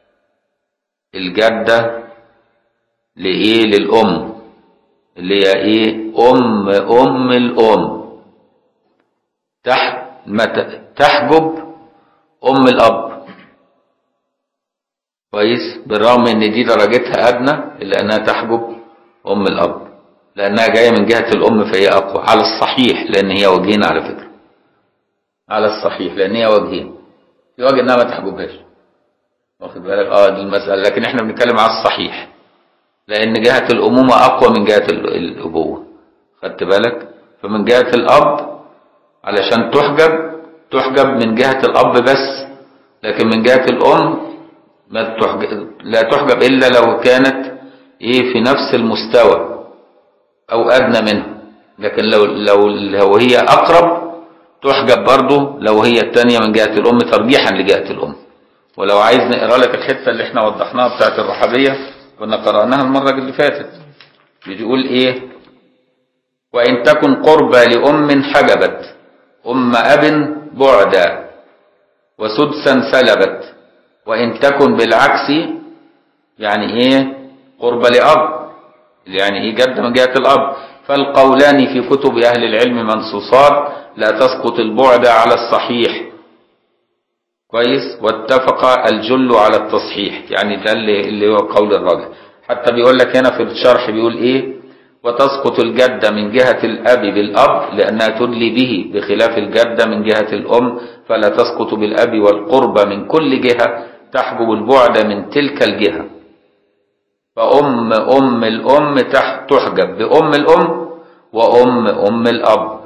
الجدة لإيه للأم اللي هي إيه أم أم الأم تحت مت- تحجب أم الأب كويس بالرغم ان دي درجتها ادنى الا انها تحجب ام الاب لانها جايه من جهه الام فهي اقوى على الصحيح لان هي وجهين على فكره على الصحيح لان هي وجهين في وجه انها ما تحجبهاش واخد بالك اه دي المساله لكن احنا بنتكلم على الصحيح لان جهه الامومه اقوى من جهه ال- الابوه خدت بالك فمن جهه الاب علشان تحجب تحجب من جهه الاب بس لكن من جهه الام ما تحجب لا تحجب الا لو كانت ايه في نفس المستوى او ادنى منه لكن لو لو لو هي اقرب تحجب برضه لو هي الثانيه من جهه الام ترجيحا لجهه الام ولو عايز نقرا لك الحته اللي احنا وضحناها بتاعت الرحبيه كنا قراناها المره اللي فاتت بيقول ايه وان تكن قربى لام حجبت ام اب بعدا وسدسا سلبت وإن تكن بالعكس يعني إيه قرب لأب يعني إيه جد من جهة الأب فالقولان في كتب أهل العلم منصوصات لا تسقط البعد على الصحيح كويس واتفق الجل على التصحيح يعني ده اللي, اللي هو قول الراجح حتى بيقول لك هنا في الشرح بيقول إيه وتسقط الجدة من جهة الأب بالأب لأنها تدلي به بخلاف الجدة من جهة الأم فلا تسقط بالأب والقرب من كل جهة تحجب البعد من تلك الجهة فأم أم الأم تح- تحجب بأم الأم وأم أم الأب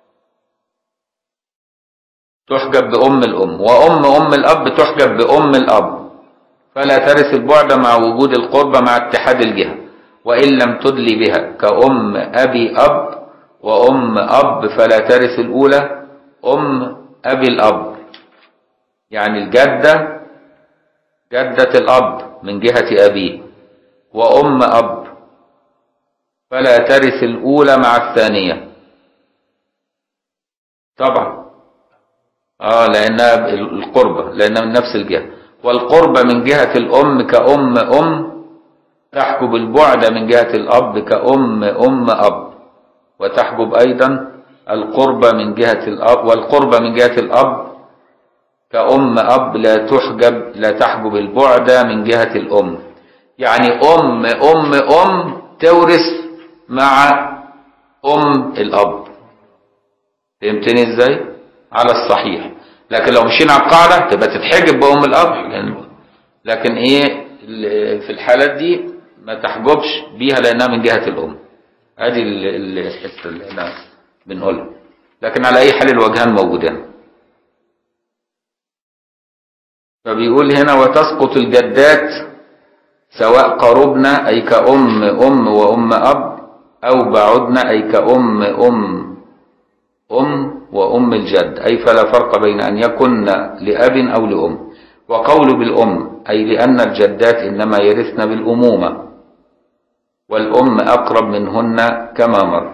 تحجب بأم الأم وأم أم الأب تحجب بأم الأب فلا ترث البعد مع وجود القرب مع اتحاد الجهة وإن لم تدلي بها كأم أبي أب وأم أب فلا ترث الأولى أم أبي الأب يعني الجدة جدة الأب من جهة أبيه وأم أب فلا ترث الأولى مع الثانية طبعا اه لأنها القربة لأنها من نفس الجهة والقربة من جهة الأم كأم أم تحجب البعد من جهة الأب كأم أم أب وتحجب أيضا القربة من جهة الأب والقربة من جهة الأب كأم أب لا تحجب لا تحجب البعد من جهة الأم يعني أم أم أم تورث مع أم الأب فهمتني إزاي؟ على الصحيح لكن لو مشينا على القاعدة تبقى تتحجب بأم الأب لأن- لكن إيه ال- في الحالات دي ما تحجبش بيها لأنها من جهة الأم ادي ال- ال- الحته اللي احنا بنقولها لكن على اي حال الوجهان موجودين فبيقول هنا وتسقط الجدات سواء قربنا اي كأم ام وام اب او بعدنا اي كأم ام ام وام الجد اي فلا فرق بين ان يكن لاب او لام وقول بالام اي لان الجدات انما يرثن بالامومه والأم أقرب منهن كما مر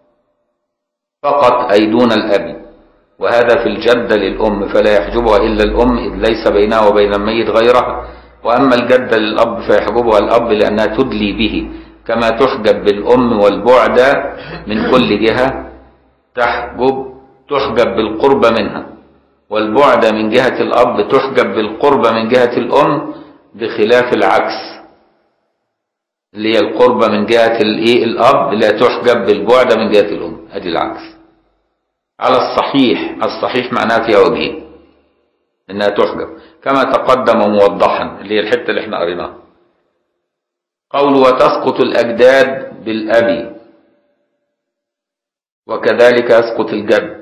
فقط أي دون الأب وهذا في الجدة للأم فلا يحجبها إلا الأم إذ ليس بينها وبين الميت غيرها وأما الجدة للأب فيحجبها الأب لأنها تدلي به كما تحجب بالأم والبعد من كل جهة تحجب تحجب بالقرب منها والبعد من جهة الأب تحجب بالقرب من جهة الأم بخلاف العكس اللي هي القربة من جهة الايه الأب لا تحجب بالبعد من جهة الأم أدي العكس على الصحيح الصحيح معناها فيها وجهين إنها تحجب كما تقدم موضحا اللي هي الحتة اللي احنا قريناها قول وتسقط الأجداد بالأبي وكذلك يسقط الجد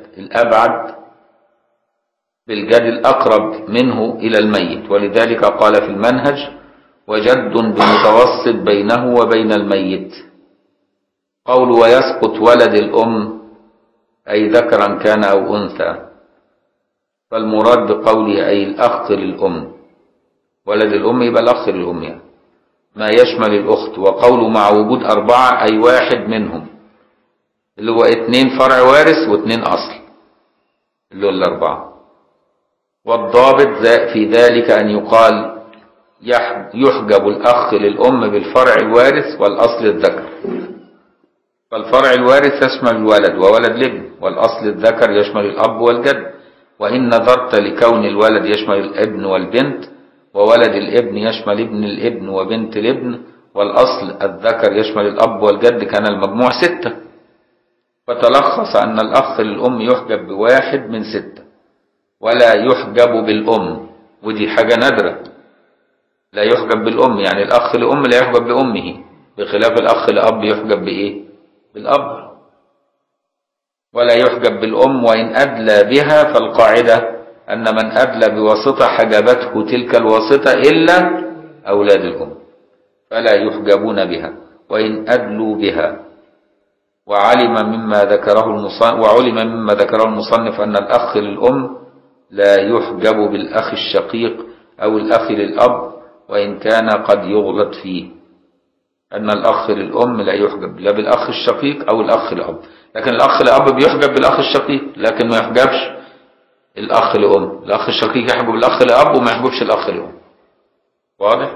الأبعد بالجد الأقرب منه إلى الميت ولذلك قال في المنهج وجد بمتوسط بينه وبين الميت قول ويسقط ولد الأم أي ذكرا كان أو أنثى فالمراد بقوله أي الأخ للأم ولد الأم يبقى الأخ للأم يعني ما يشمل الأخت وقوله مع وجود أربعة أي واحد منهم اللي هو اتنين فرع وارث واتنين أصل اللي هو الأربعة والضابط في ذلك أن يقال يحجب الأخ للأم بالفرع الوارث والأصل الذكر فالفرع الوارث يشمل الولد وولد الابن والأصل الذكر يشمل الأب والجد وإن نظرت لكون الولد يشمل الابن والبنت وولد الابن يشمل ابن الابن وبنت الابن والأصل الذكر يشمل الأب والجد كان المجموع ستة فتلخص أن الأخ للأم يحجب بواحد من ستة ولا يحجب بالأم ودي حاجة نادرة لا يحجب بالأم يعني الأخ لأم لا يحجب بأمه بخلاف الأخ لأب يحجب بإيه بالأب ولا يحجب بالأم وإن أدلى بها فالقاعدة أن من أدلى بواسطة حجبته تلك الواسطة إلا أولاد الأم فلا يحجبون بها وإن أدلوا بها وعلم مما ذكره المصنف وعلم مما ذكره المصنف أن الأخ للأم لا يحجب بالأخ الشقيق أو الأخ للأب وإن كان قد يغلط فيه أن الأخ للأم لا يحجب لا بالأخ الشقيق أو الأخ لأب لكن الأخ لأب بيحجب بالأخ الشقيق لكن ما يحجبش الأخ لأم الأخ الشقيق يحجب الأخ لأب وما يحجبش الأخ لأم واضح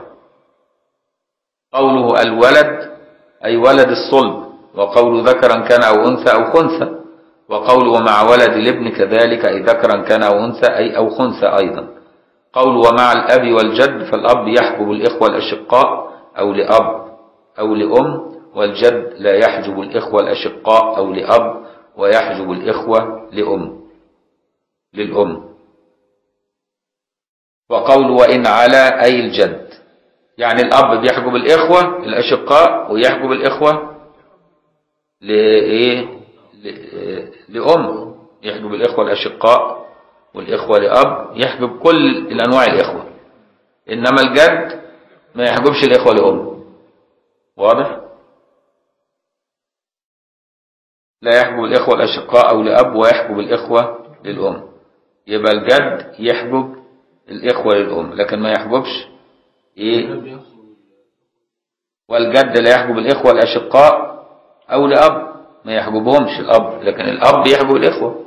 قوله الولد أي ولد الصلب وقول ذكرا كان أو أنثى أو خنثى وقول ومع ولد الابن كذلك أي ذكرا كان أو أنثى أي أو خنثى أيضا قول ومع الأب والجد فالأب يحجب الإخوة الأشقاء أو لأب أو لأم والجد لا يحجب الإخوة الأشقاء أو لأب ويحجب الإخوة لأم للأم وقول وإن على أي الجد يعني الأب بيحجب الإخوة الأشقاء ويحجب الإخوة لإيه لأم يحجب الإخوة الأشقاء والإخوة لأب يحجب كل الأنواع الإخوة إنما الجد ما يحجبش الإخوة لأم واضح لا يحجب الإخوة الأشقاء أو لأب ويحجب الإخوة للأم يبقى الجد يحجب الإخوة للأم لكن ما يحجبش إيه والجد لا يحجب الإخوة الأشقاء أو لأب ما يحجبهمش الأب لكن الأب يحجب الإخوة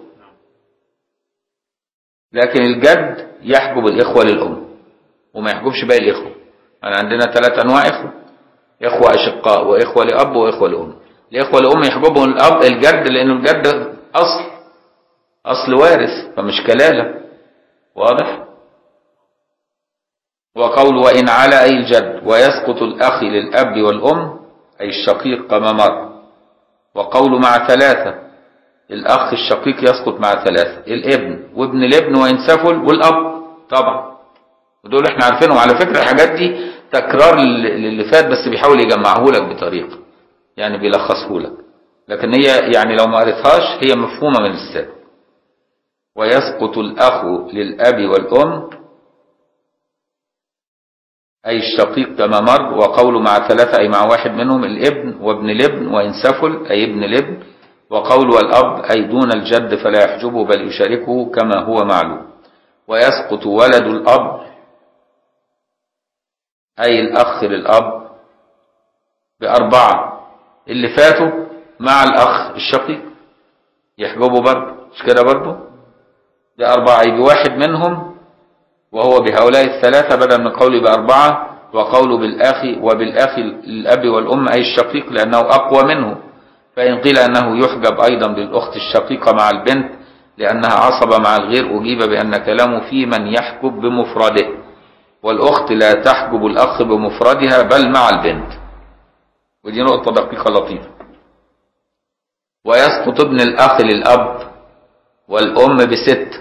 لكن الجد يحجب الإخوة للأم وما يحجبش باقي الإخوة أنا عندنا ثلاث أنواع إخوة إخوة أشقاء وإخوة لأب وإخوة لأم الإخوة لأم يحجبهم الأب الجد لأنه الجد أصل أصل وارث فمش كلالة واضح وقول وإن على أي الجد ويسقط الأخ للأب والأم أي الشقيق كما مر وقول مع ثلاثة الأخ الشقيق يسقط مع ثلاثة الابن وابن الابن وإن سفل والأب طبعا ودول احنا عارفينهم على فكرة الحاجات دي تكرار اللي فات بس بيحاول يجمعه لك بطريقة يعني بيلخصه لك لكن هي يعني لو ما قريتهاش هي مفهومة من السابق ويسقط الأخ للأب والأم أي الشقيق كما مر وقول مع ثلاثة أي مع واحد منهم الابن وابن الابن وإن سفل أي ابن الابن وقول والأب أي دون الجد فلا يحجبه بل يشاركه كما هو معلوم ويسقط ولد الأب أي الأخ للأب بأربعة اللي فاتوا مع الأخ الشقيق يحجبه برضه مش كده برضه بأربعة أي بواحد منهم وهو بهؤلاء الثلاثة بدل من قوله بأربعة وقوله بالأخ وبالأخ الأب والأم أي الشقيق لأنه أقوى منه فإن قيل أنه يحجب أيضا بالأخت الشقيقة مع البنت لأنها عصبة مع الغير أجيب بأن كلامه في من يحجب بمفرده والأخت لا تحجب الأخ بمفردها بل مع البنت ودي نقطة دقيقة لطيفة ويسقط ابن الأخ للأب والأم بست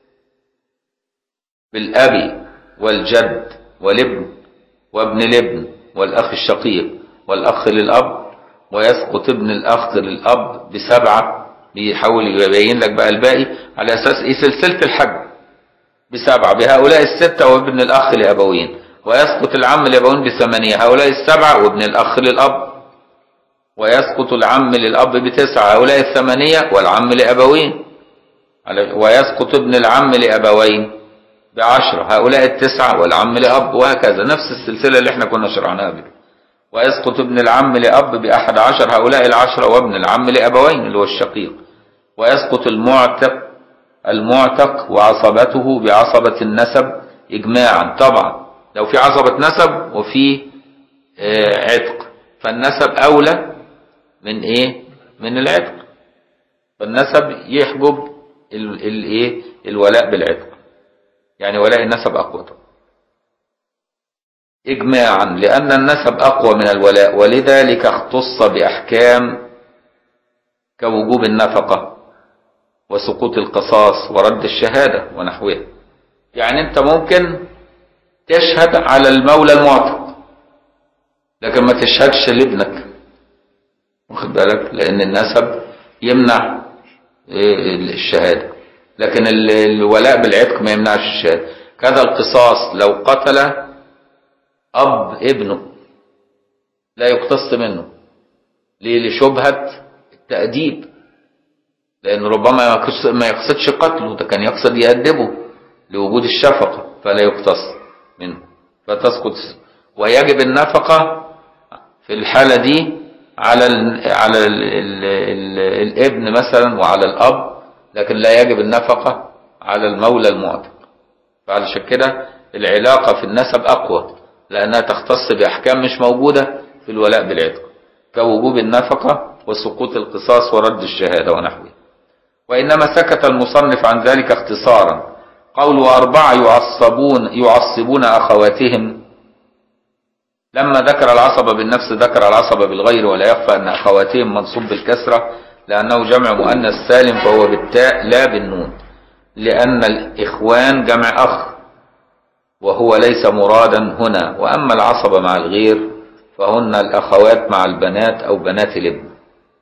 بالأب والجد والابن وابن الابن والأخ الشقيق والأخ للأب ويسقط ابن الأخ للأب بسبعة بيحاول يبين لك بقى الباقي على أساس إيه سلسلة الحج بسبعة بهؤلاء الستة وابن الأخ لأبوين ويسقط العم لأبوين بثمانية هؤلاء السبعة وابن الأخ للأب ويسقط العم للأب بتسعة هؤلاء الثمانية والعم لأبوين على- ويسقط ابن العم لأبوين بعشرة هؤلاء التسعة والعم لأب وهكذا نفس السلسلة اللي احنا كنا شرعناها قبل كده. ويسقط ابن العم لأب بأحد عشر هؤلاء العشرة وابن العم لأبوين اللي هو الشقيق ويسقط المعتق المعتق وعصبته بعصبة النسب إجماعا طبعا لو في عصبة نسب وفي آه، عتق فالنسب أولى من إيه من العتق فالنسب يحجب ال- الايه الولاء بالعتق يعني ولاء النسب أقوى طبعا إجماعا لأن النسب أقوى من الولاء ولذلك اختص بأحكام كوجوب النفقة وسقوط القصاص ورد الشهادة ونحوها يعني أنت ممكن تشهد على المولى المعتق لكن ما تشهدش لابنك واخد بالك لأن النسب يمنع إيه، الشهادة لكن ال- الولاء بالعتق ما يمنعش الشهادة كذا القصاص لو قتل أب ابنه لا يقتص منه ليه لشبهة التأديب لأن ربما ما يقص- ما يقصدش قتله ده كان يقصد يأدبه لوجود الشفقة فلا يقتص منه فتسقط ويجب النفقة في الحالة دي على ال على ال ال ال الابن مثلا وعلى الأب لكن لا يجب النفقة على المولى المعتق فعلشان كده العلاقة في النسب أقوى لأنها تختص بأحكام مش موجودة في الولاء بالعتق كوجوب النفقة وسقوط القصاص ورد الشهادة ونحوه وإنما سكت المصنف عن ذلك اختصارا قول أربعة يعصبون يعصبون أخواتهم لما ذكر العصبة بالنفس ذكر العصبة بالغير ولا يخفى أن أخواتهم منصوب بالكسرة لأنه جمع مؤنث سالم فهو بالتاء لا بالنون لأن الإخوان جمع أخ وهو ليس مرادا هنا وأما العصبة مع الغير فهن الأخوات مع البنات أو بنات الابن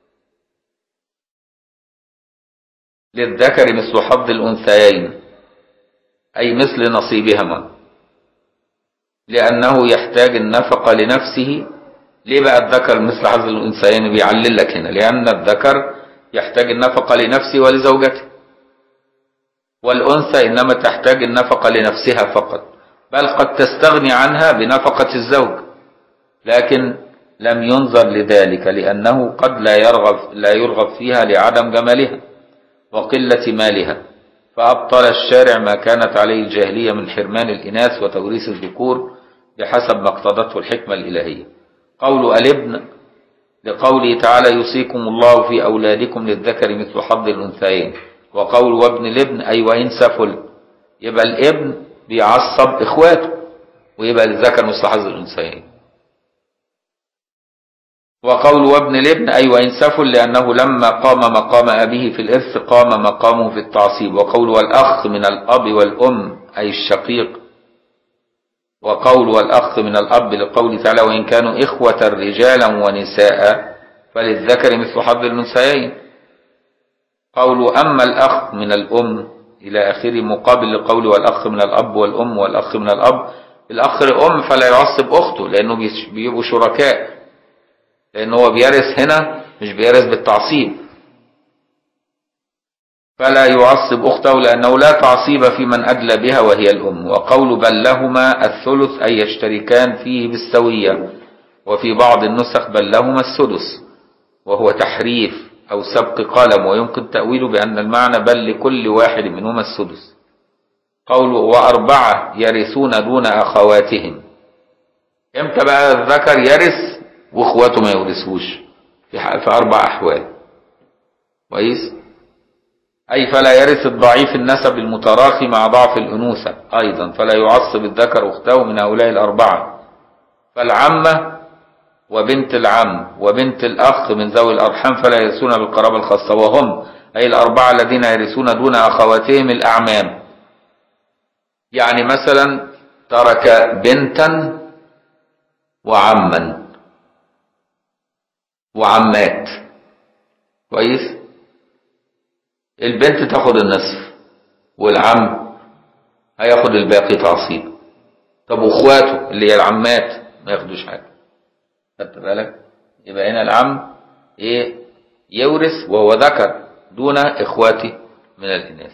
للذكر مثل حظ الأنثيين أي مثل نصيبهما لأنه يحتاج النفقة لنفسه ليه بقى الذكر مثل حظ الأنثيين بيعلل لك هنا لأن الذكر يحتاج النفقة لنفسه ولزوجته والأنثى إنما تحتاج النفقة لنفسها فقط بل قد تستغني عنها بنفقة الزوج لكن لم ينظر لذلك لأنه قد لا يرغب, لا يرغب فيها لعدم جمالها وقلة مالها فأبطل الشارع ما كانت عليه الجاهلية من حرمان الإناث وتوريث الذكور بحسب ما اقتضته الحكمة الإلهية قول الابن لقوله تعالى يوصيكم الله في أولادكم للذكر مثل حظ الأنثيين وقول وابن الابن أي وإن سفل يبقى الابن بيعصب إخواته ويبقى للذكر مثل حظ الأنثيين وقول وابن الابن أي وإن سفل لأنه لما قام مقام أبيه في الإرث قام مقامه في التعصيب وقول والأخ من الأب والأم أي الشقيق وقول والأخ من الأب لقول تعالى وإن كانوا إخوة رجالا ونساء فللذكر مثل حظ الأنثيين قول أما الأخ من الأم إلى آخره مقابل لقول والأخ من الأب والأم والأخ من الأب الأخ الأم فلا يعصب أخته لأنه بيش- بيبقوا شركاء لأن هو بيرث هنا مش بيرث بالتعصيب فلا يعصب أخته لأنه لا تعصيب في من أدلى بها وهي الأم وقول بل لهما الثلث أي يشتركان فيه بالسوية وفي بعض النسخ بل لهما السدس وهو تحريف أو سبق قلم ويمكن تأويله بأن المعنى بل لكل واحد منهما السدس قول وأربعة يرثون دون أخواتهم امتى بقى الذكر يرث واخواته ما يورثوش في, ح- في أربع أحوال كويس أي فلا يرث الضعيف النسب المتراخي مع ضعف الأنوثة أيضا فلا يعصب الذكر أخته من هؤلاء الأربعة فالعمة وبنت العم وبنت الأخ من ذوي الأرحام فلا يرثون بالقرابة الخاصة وهم أي الأربعة الذين يرثون دون أخواتهم الأعمام يعني مثلا ترك بنتا وعما وعمات كويس البنت تاخد النصف والعم هياخد الباقي تعصيب طب واخواته اللي هي العمات ما ياخدوش حاجه خدت بالك يبقى هنا العم ايه يورث وهو ذكر دون اخواته من الاناث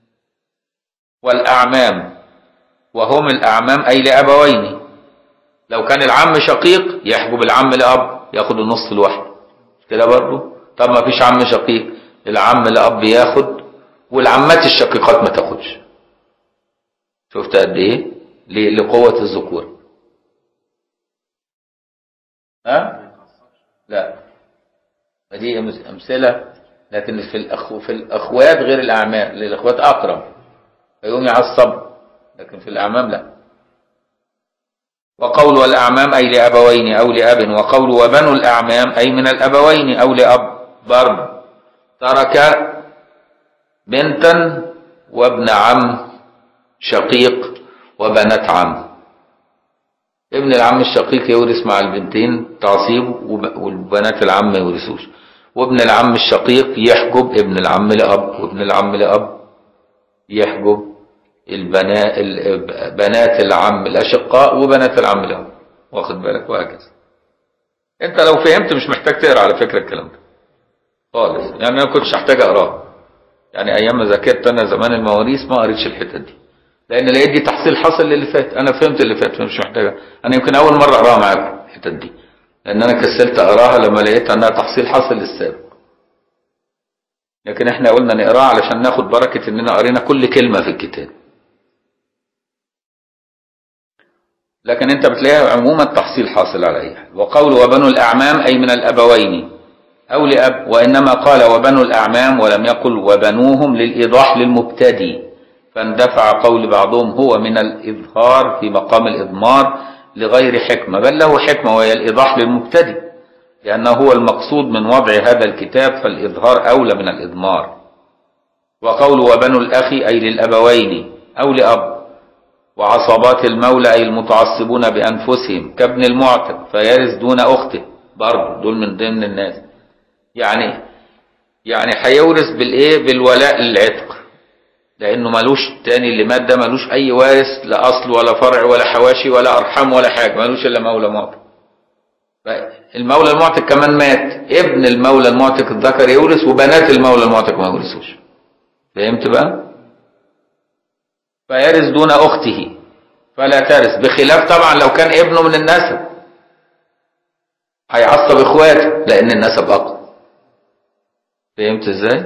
والاعمام وهم الاعمام اي لابوين لو كان العم شقيق يحجب العم لاب ياخد النص لوحده مش كده برضه طب ما فيش عم شقيق العم لاب ياخد والعمات الشقيقات ما تاخدش شفت قد ايه ل- لقوه الذكور ها لا دي أمس- امثله لكن في الأخو في الاخوات غير الاعمام للاخوات اقرب فيقوم يعصب لكن في الاعمام لا وقول والأعمام أي لأبوين أو لأب وقول وبنو الأعمام أي من الأبوين أو لأب برضه ترك بنتا وابن عم شقيق وبنات عم ابن العم الشقيق يورث مع البنتين تعصيب وب- والبنات العم ما يورثوش وابن العم الشقيق يحجب ابن العم لأب وابن العم لأب يحجب البنات بنات العم الأشقاء وبنات العم الأب واخد بالك وهكذا انت لو فهمت مش محتاج تقرا على فكرة الكلام ده خالص يعني انا ما كنتش احتاج اقراه يعني ايام ما ذاكرت انا زمان المواريث ما قريتش الحتت دي لان لقيت دي تحصيل حصل للي فات انا فهمت اللي فات فمش محتاج انا يمكن اول مره اقراها معاكم الحتت دي لان انا كسلت اقراها لما لقيت انها تحصيل حصل للسابق لكن احنا قلنا نقراها علشان ناخد بركه اننا قرينا كل كلمه في الكتاب لكن انت بتلاقيها عموما تحصيل حاصل على اي حال وقول وبنو الاعمام اي من الابوين او لاب وانما قال وبنو الاعمام ولم يقل وبنوهم للايضاح للمبتدي فاندفع قول بعضهم هو من الاظهار في مقام الاضمار لغير حكمه بل له حكمه وهي الايضاح للمبتدي لانه هو المقصود من وضع هذا الكتاب فالاظهار اولى من الاضمار وقول وبنو الاخ اي للابوين او لاب وعصبات المولى أي المتعصبون بأنفسهم كابن المعتق فيرث دون أخته برضه دول من ضمن الناس يعني يعني هيورث بالإيه بالولاء للعتق لأنه ملوش تاني اللي مات ده ملوش أي وارث لا أصل ولا فرع ولا حواشي ولا أرحام ولا حاجة ملوش إلا مولى معتق المولى المعتق كمان مات ابن المولى المعتق الذكر يورث وبنات المولى المعتق ما يورثوش فهمت بقى؟ فيرث دون أخته فلا ترث بخلاف طبعا لو كان ابنه من النسب هيعصب اخواته لان النسب اقوى فهمت ازاي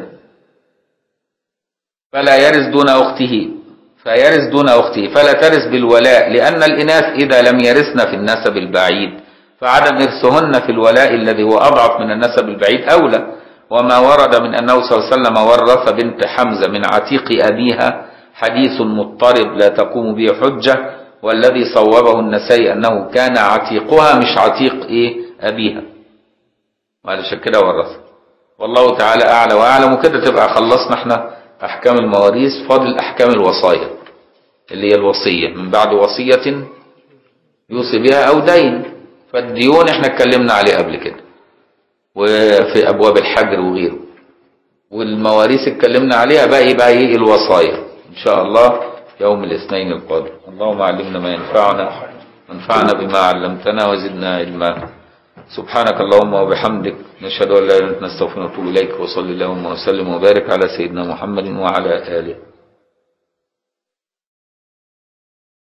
فلا يرث دون اخته فيرث دون اخته فلا ترث بالولاء لان الاناث اذا لم يرثن في النسب البعيد فعدم ارثهن في الولاء الذي هو اضعف من النسب البعيد اولى وما ورد من انه صلى الله عليه وسلم ورث بنت حمزه من عتيق ابيها حديث مضطرب لا تقوم به حجة والذي صوبه النسائي أنه كان عتيقها مش عتيق إيه أبيها وعلشان كده ورث والله تعالى أعلى وأعلم وكده تبقى خلصنا احنا أحكام المواريث فاضل أحكام الوصايا اللي هي الوصية من بعد وصية يوصي بها أو دين فالديون احنا اتكلمنا عليه قبل كده وفي أبواب الحجر وغيره والمواريث اتكلمنا عليها باقي بقى ايه الوصايا إن شاء الله يوم الاثنين القادم اللهم علمنا ما ينفعنا وانفعنا بما علمتنا وزدنا علما سبحانك اللهم وبحمدك نشهد أن لا إله إلا أنت نستغفرك ونتوب إليك وصلي اللهم وسلم وبارك على سيدنا محمد وعلى آله